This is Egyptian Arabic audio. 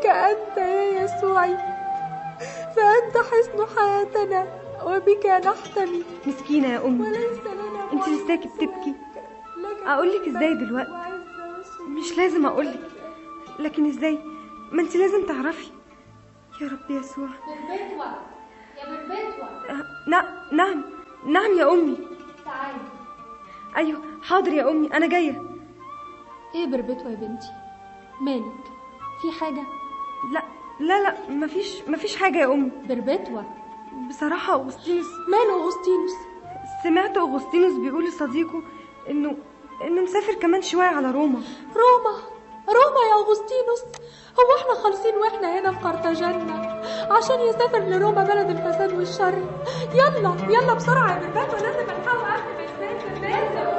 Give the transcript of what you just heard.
بك أنت يا يسوعي فأنت حصن حياتنا وبك نحتمي مسكينة يا أمي وليس لنا انت معز لساكي بتبكي لك أقولك إزاي دلوقتي؟ وعز وسلطان. مش لازم أقولك لكن إزاي ما انت لازم تعرفي يا رب يسوع بربتوة يا بربتوة آه، نعم نعم نعم يا أمي تعالي أيوه حاضر يا أمي أنا جاية ايه بربتوة يا بنتي مالك في حاجة لا لا لا مفيش مفيش حاجة يا أمي بربتوة بصراحة أغسطينوس ماله أغسطينوس سمعت أغسطينوس بيقول لصديقه إنه إنه مسافر كمان شوية على روما روما روما يا أغسطينوس هو احنا خالصين واحنا هنا في قرطاجنة عشان يسافر لروما بلد الفساد والشر يلا يلا بسرعة يا بربتوة لازم نلحقه قبل ما يسافر لازم